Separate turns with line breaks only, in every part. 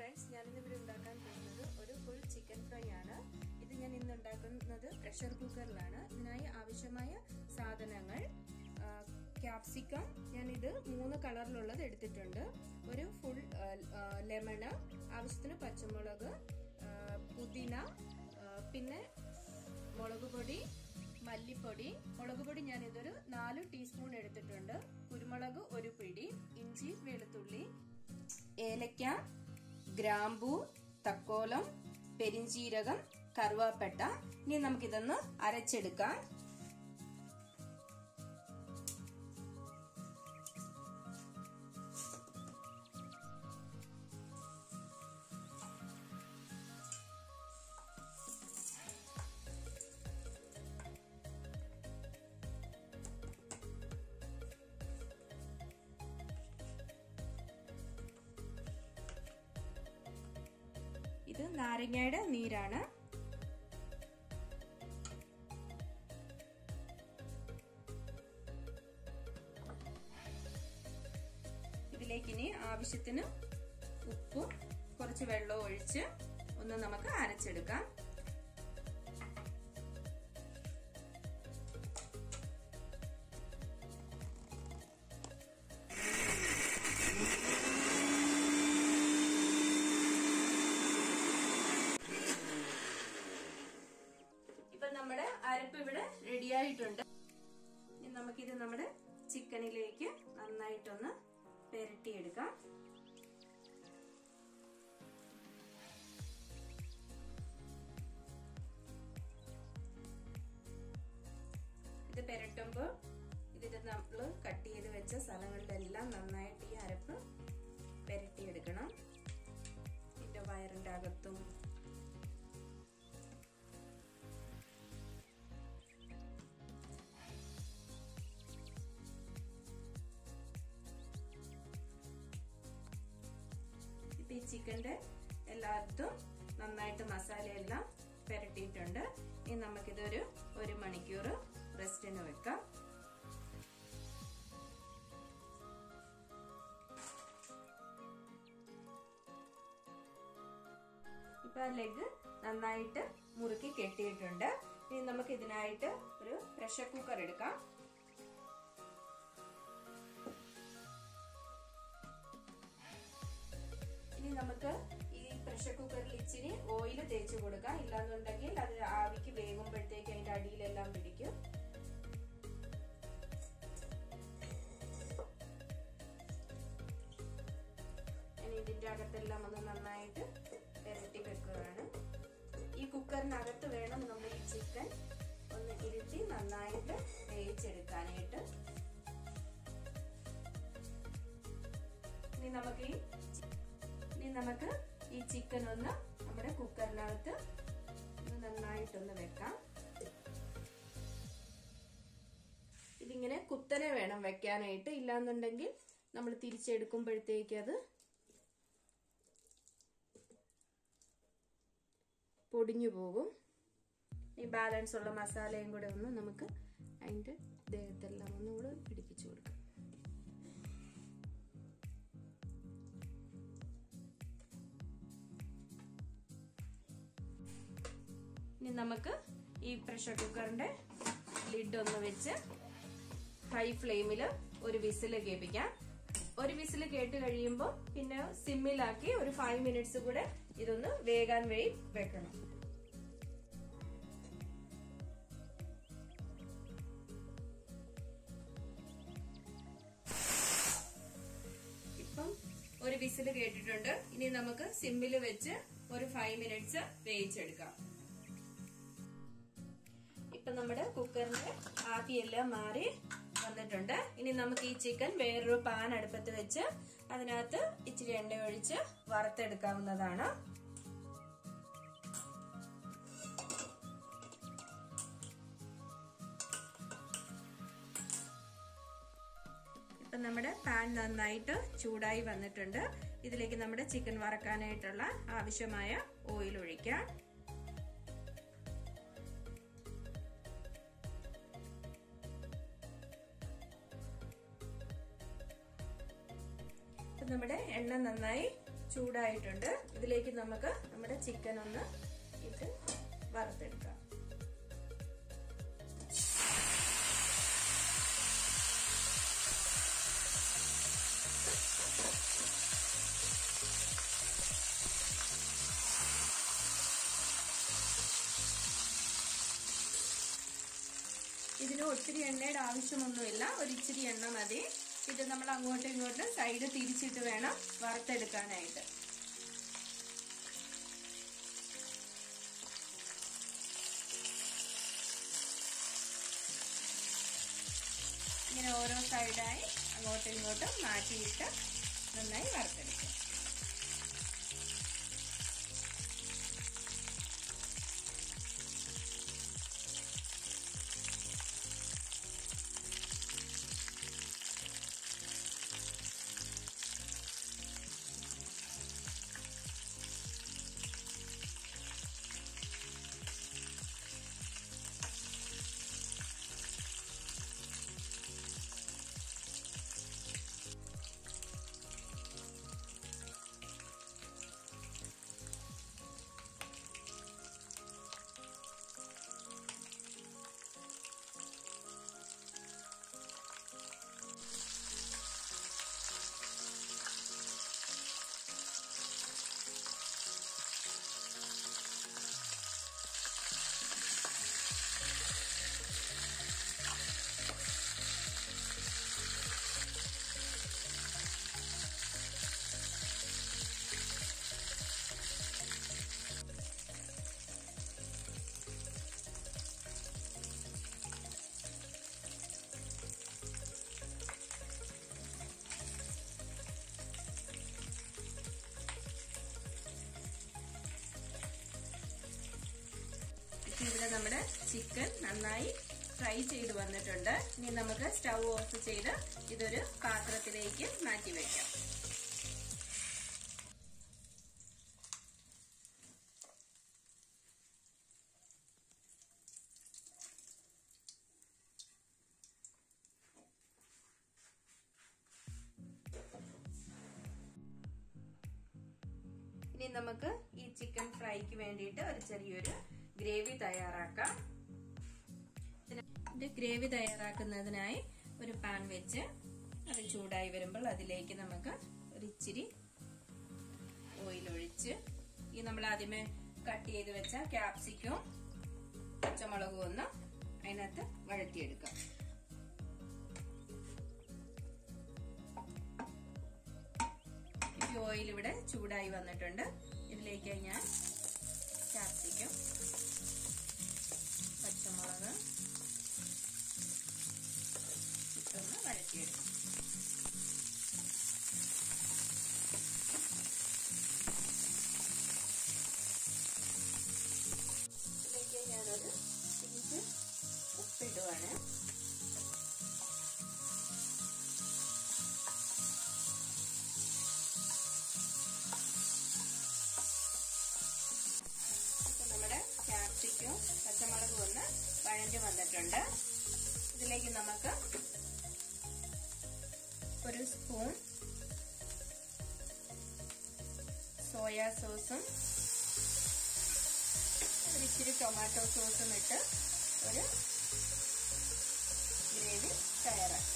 friends ഞാനിന്നിവിടെ ഉണ്ടാക്കാൻ പോകുന്നത് ഒരു ഫുൾ ചിക്കൻ ഫ്രൈ ആണ് ഇത് ഞാൻ ഇന്ന് ഉണ്ടാക്കുന്നത് പ്രഷർ കുക്കറിലാണ് ഇതിനായി ആവശ്യമായ സാധനങ്ങൾ ക്യാപ്സിക്കം ഞാൻ ഇത് മൂന്ന് കളറിലുള്ളത് എടുത്തിട്ടുണ്ട് ഒരു ഫുൾ ലെമണ് ആവശ്യത്തിന് പച്ചമുളക് പുതിന പിന്നെ മുളക് പൊടി മല്ലിപ്പൊടി മുളക് പൊടി ഞാൻ ഇതൊരു നാല് ടീസ്പൂൺ എടുത്തിട്ടുണ്ട് കുരുമുളക് ഒരു പിടി ഇഞ്ചി വെളുത്തുള്ളി ഏലക്ക ഗ്രാമ്പൂ തക്കോലം പെരിഞ്ചീരകം കറുവാപ്പട്ട ഇനി നമുക്കിതൊന്ന് അരച്ചെടുക്കാം ഇത് നാരങ്ങയുടെ നീരാണ് ഇതിലേക്ക് ഇനി ആവശ്യത്തിന് ഉപ്പും കുറച്ച് വെള്ളവും ഒഴിച്ച് ഒന്ന് നമുക്ക് അരച്ചെടുക്കാം ഇപ്പൊ നമ്മുടെ അരപ്പ് ഇവിടെ റെഡിയായിട്ടുണ്ട് ഇനി നമുക്കിത് നമ്മുടെ ചിക്കനിലേക്ക് നന്നായിട്ടൊന്ന് പെരട്ടിയെടുക്കാം ഇത് പെരട്ടുമ്പോൾ ഇതിൽ നമ്മൾ കട്ട് ചെയ്ത് വെച്ച സ്ഥലങ്ങളിലെല്ലാം നന്നായിട്ട് ഈ അരപ്പ് പെരട്ടിയെടുക്കണം ഇതിന്റെ വയറിന്റെ അകത്തും ഇപ്പൊ ഈ ചിക്കന്റെ എല്ലായിടത്തും നന്നായിട്ട് മസാലയെല്ലാം പുരട്ടിയിട്ടുണ്ട് ഇനി നമുക്കിതൊരു ഒരു മണിക്കൂർ റെസ്റ്റിന് വെക്കാം ഇപ്പൊ ലെഗ് നന്നായിട്ട് മുറുക്കി കെട്ടിയിട്ടുണ്ട് ഇനി നമുക്ക് ഇതിനായിട്ട് ഒരു പ്രഷർ കുക്കർ എടുക്കാം ഇനി നമുക്ക് ഈ പ്രഷർ കുക്കറിൽ ഇച്ചിരി ഓയിൽ തേച്ച് കൊടുക്കാം ഇല്ലാന്നുണ്ടെങ്കിൽ അത് ആവിക്ക് വേകുമ്പോഴത്തേക്ക് അതിന്റെ അടിയിലെല്ലാം പിടിക്കും ഇനി ഇതിന്റെ അകത്തെല്ലാം ഒന്ന് നന്നായിട്ട് പുരട്ടി വെക്കുകയാണ് ഈ കുക്കറിനകത്ത് വേണം നമ്മൾ ഈ ചിക്കൻ ഒന്ന് ഇരുത്തി നന്നായിട്ട് വേവിച്ചെടുക്കാനായിട്ട് ഇനി നമുക്ക് ഈ ഇനി നമുക്ക് ഈ ചിക്കൻ ഒന്ന് നമ്മുടെ കുക്കറിനകത്ത് നന്നായിട്ടൊന്ന് വെക്കാം ഇതിങ്ങനെ കുത്തനെ വേണം വെക്കാനായിട്ട് ഇല്ലാന്നുണ്ടെങ്കിൽ നമ്മൾ തിരിച്ചെടുക്കുമ്പോഴത്തേക്ക് അത് പൊടിഞ്ഞു പോകും ഈ ബാലൻസ് ഉള്ള മസാലയും കൂടെ ഒന്ന് നമുക്ക് അതിൻ്റെ ദേഹത്തെല്ലാം ഒന്ന് കൂടെ പിടിപ്പിച്ചു കൊടുക്കാം ഇനി നമുക്ക് ഈ പ്രഷർ കുക്കറിന്റെ ലിഡ് ഒന്ന് വെച്ച് ഹൈ ഫ്ലെയിമിൽ ഒരു വിസിൽ കേൾപ്പിക്കാം ഒരു വിസിൽ കേട്ട് കഴിയുമ്പോൾ പിന്നെ സിമ്മിലാക്കി ഒരു ഫൈവ് മിനിറ്റ്സ് കൂടെ ഇതൊന്ന് വേകാൻ വേണ്ടി വെക്കണം ഇപ്പം ഒരു വിസിൽ കേട്ടിട്ടുണ്ട് ഇനി നമുക്ക് സിമ്മിൽ വെച്ച് ഒരു ഫൈവ് മിനിറ്റ്സ് വേവിച്ചെടുക്കാം ഇപ്പൊ നമ്മുടെ കുക്കറിന്റെ ആവിയെല്ലാം മാറി വന്നിട്ടുണ്ട് ഇനി നമുക്ക് ഈ ചിക്കൻ വേറൊരു പാൻ അടുപ്പത്ത് വെച്ച് അതിനകത്ത് ഇച്ചിരി എണ്ണ ഒഴിച്ച് വറുത്തെടുക്കാവുന്നതാണ് ഇപ്പൊ നമ്മുടെ പാൻ നന്നായിട്ട് ചൂടായി വന്നിട്ടുണ്ട് ഇതിലേക്ക് നമ്മുടെ ചിക്കൻ വറക്കാനായിട്ടുള്ള ആവശ്യമായ ഓയിൽ ഒഴിക്കാം നമ്മുടെ എണ്ണ നന്നായി ചൂടായിട്ടുണ്ട് ഇതിലേക്ക് നമുക്ക് നമ്മുടെ ചിക്കൻ ഒന്ന് ഇട്ട് വറുത്തെടുക്കാം ഇതിന് ഒത്തിരി എണ്ണയുടെ ആവശ്യമൊന്നുമില്ല ഒരു ഇച്ചിരി എണ്ണ മതി ഇത് നമ്മൾ അങ്ങോട്ടും ഇങ്ങോട്ടും സൈഡ് തിരിച്ചിട്ട് വേണം വറുത്തെടുക്കാനായിട്ട് ഇങ്ങനെ ഓരോ സൈഡായി അങ്ങോട്ടും ഇങ്ങോട്ടും മാറ്റിയിട്ട് നന്നായി വറുത്തെടുക്കുക ഇവിടെ നമ്മുടെ ചിക്കൻ നന്നായി ഫ്രൈ ചെയ്ത് വന്നിട്ടുണ്ട് ഇനി നമുക്ക് സ്റ്റൗ ഓഫ് ചെയ്ത് ഇതൊരു പാത്രത്തിലേക്ക് മാറ്റി വെക്കാം ഇനി നമുക്ക് ഈ ചിക്കൻ ഫ്രൈക്ക് വേണ്ടിയിട്ട് ഒരു ചെറിയൊരു ഗ്രേവി തയ്യാറാക്കാം ഇത് ഗ്രേവി തയ്യാറാക്കുന്നതിനായി ഒരു പാൻ വെച്ച് അത് ചൂടായി വരുമ്പോൾ അതിലേക്ക് നമുക്ക് ഒരു ഇച്ചിരി ഓയിൽ ഒഴിച്ച് ഈ നമ്മൾ ആദ്യമേ കട്ട് ചെയ്ത് വെച്ച ക്യാപ്സിക്കും പച്ചമുളകും ഒന്ന് അതിനകത്ത് വഴറ്റിയെടുക്കാം ഈ ഓയിൽ ഇവിടെ ചൂടായി വന്നിട്ടുണ്ട് ഇതിലേക്ക് ഞാൻ ക്യാപ്സിക്കം പച്ചമുളക് ഇട്ടൊന്ന് വഴറ്റിയെടുക്കും ഇതിലേക്ക് ഞാനൊരു പിഞ്ച് ഉപ്പിടുവാണ് നമ്മുടെ ക്യാപ്സിക്കും പച്ചമുളകും ഒന്ന് വഴഞ്ഞു വന്നിട്ടുണ്ട് ഇതിലേക്ക് നമുക്ക് ഒരു സ്പൂൺ സോയാ സോസും ഒരു ഇച്ചിരി ടൊമാറ്റോ സോസും ഇട്ട് ഒരു ഗ്രേവി തയ്യാറാക്കി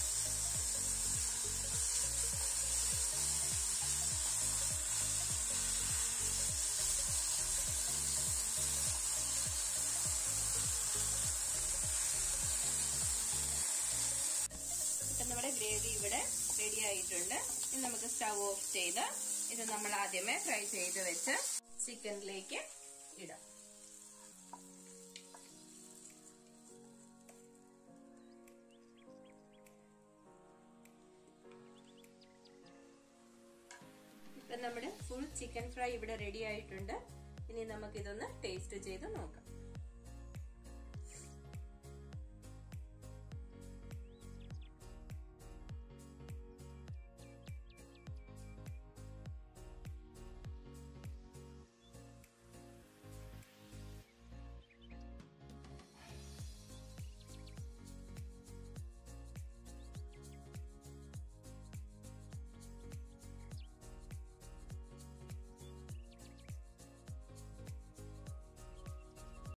ഇപ്പം നമ്മുടെ ഗ്രേവി ഇവിടെ റെഡി ആയിട്ടുണ്ട് ഇനി നമുക്ക് സ്റ്റൗ ഓഫ് ചെയ്ത് ഇത് നമ്മൾ ആദ്യമേ ഫ്രൈ ചെയ്ത് വെച്ച് ചിക്കനിലേക്ക് ഇടാം ഇപ്പം നമ്മുടെ ഫുൾ ചിക്കൻ ഫ്രൈ ഇവിടെ റെഡി ആയിട്ടുണ്ട് ഇനി നമുക്കിതൊന്ന് ടേസ്റ്റ് ചെയ്ത് നോക്കാം